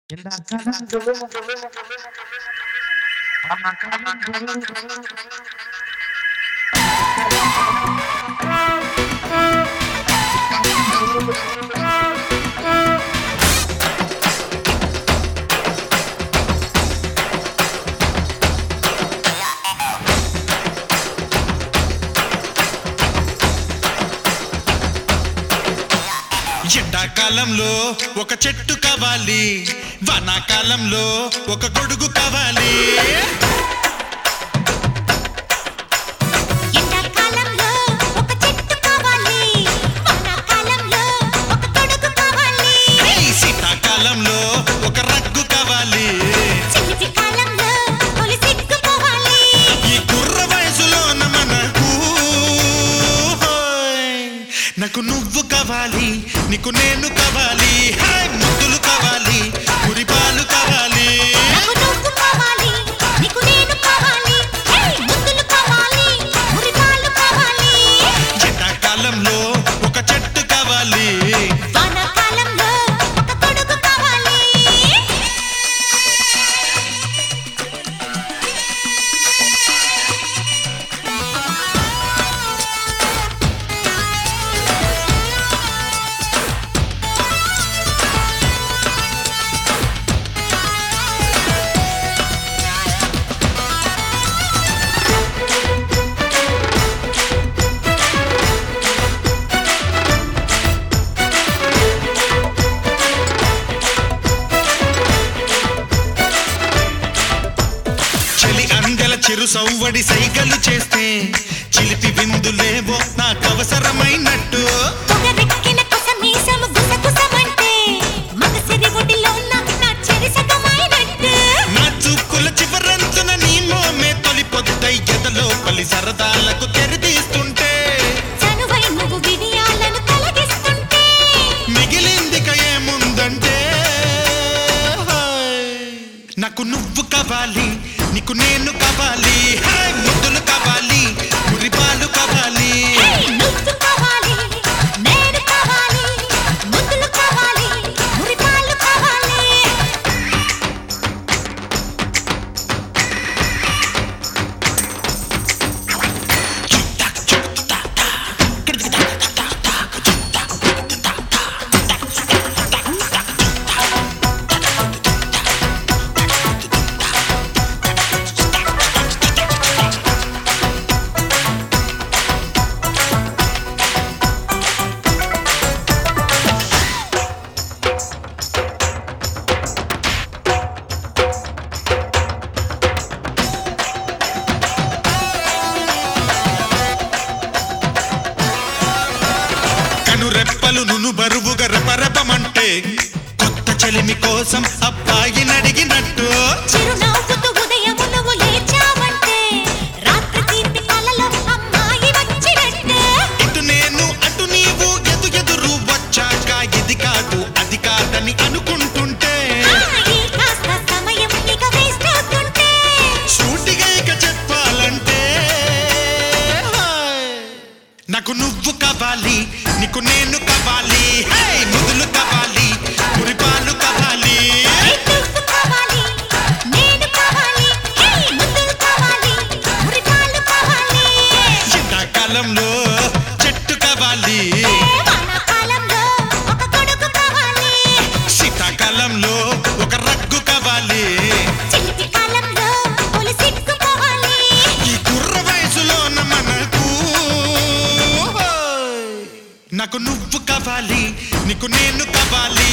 ఎండాకాలంలో ఒక చెట్టు కావాలి వానాకాలంలో ఒక గొడుగు కావాలి ఎండాకాలంలో ఒక చెట్టు కావాలి వానాకాలంలో ఒక తొడుగు కావాలి ఏయ్, శీతాకాలంలో ఒక రగ్గు కావాలి చలిటి కాలంలో తొలి సిగ్గు పోవాలి ఈ కుర్ర వయసులోన మనకు హోయ్, నాకు నువ్వు కావాలి నీకు నేను కావాలి హాయ్, ముద్దులు కావాలి కురిపాలు కావాలి నాకు నువ్వు కావాలి నీకు నేను కావాలి హే ముద్దులు కావాలి మురిపాలు కావాలి ఎండాకాలంలో ఒక చెట్టు కావాలి వానాకాలంలో ఒక తొడుగు కావాలి చలి అందెల చిరు సవ్వడి సైగలు చేస్తే చిలిపి విందులేవో నాకు అవసరమైనట్టు పొగరెక్కిన కొసమీసము గుసగుసమంటే మగసిరి ఒడిలో నా నా చెరి సగమైనట్టు నా చూపుల చివరంచున నీ మోమే తొలి పొద్దై ఎదలో పలి సరదాలకు తెరితీస్తుంటే చనువై నువ్వు విడియాలను తొలగిస్తుంటే మిగిలిందిక ఏముందంటే హాయ్. నాకు నువ్వు కావాలి నీకు నేను కావాలి హాయ్, ముద్దులు కావాలి మురిపాలు కావాలి హే నువ్వు కావాలి నేను కావాలి ముద్దులు కావాలి మురిపాలు కావాలి కనురెప్పలు నును బరువుగా రెపరెపమంటే కొత్త చెలిమి కోసం అబ్బాయిని అడిగినట్టు చిరునవ్వుతో ఉదయము నువ్వు లేచావంటే రాత్రి తీపి కలలో అమ్మాయి వచ్చినట్టే ఇటు నేను అటు నీవు ఎదు ఎదురు వచ్చాక ఇది కాదు అది కాదని అనుకుంటుంటే ఆ, ఈ కాస్త సమయం ఇక వేస్ట్ అవుతుంటే సూటిగా ఇక చెప్పాలంటే హాయ్. నాకు నువ్వు కావాలి నీకు నేను కావాలి హే, ముదులు కావాలి మురిపాలు కావాలి హే నువ్వు కావాలి నేను కావాలి హే ముద్దులు కావాలి మురిపాలు కావాలి ఎండాకాలంలో చెట్టు కావాలి హే వానాకాలంలో ఒక తొడుగు కావాలి శీతాకాలంలో ఒక రగ్గు కావాలి చిలిపి కాలంలో తొలి సిగ్గు పోవాలి ఈ కుర్ర వయసులోన మనకు హోయ్. నాకు నువ్వు కావాలి నీకు నేను కావాలి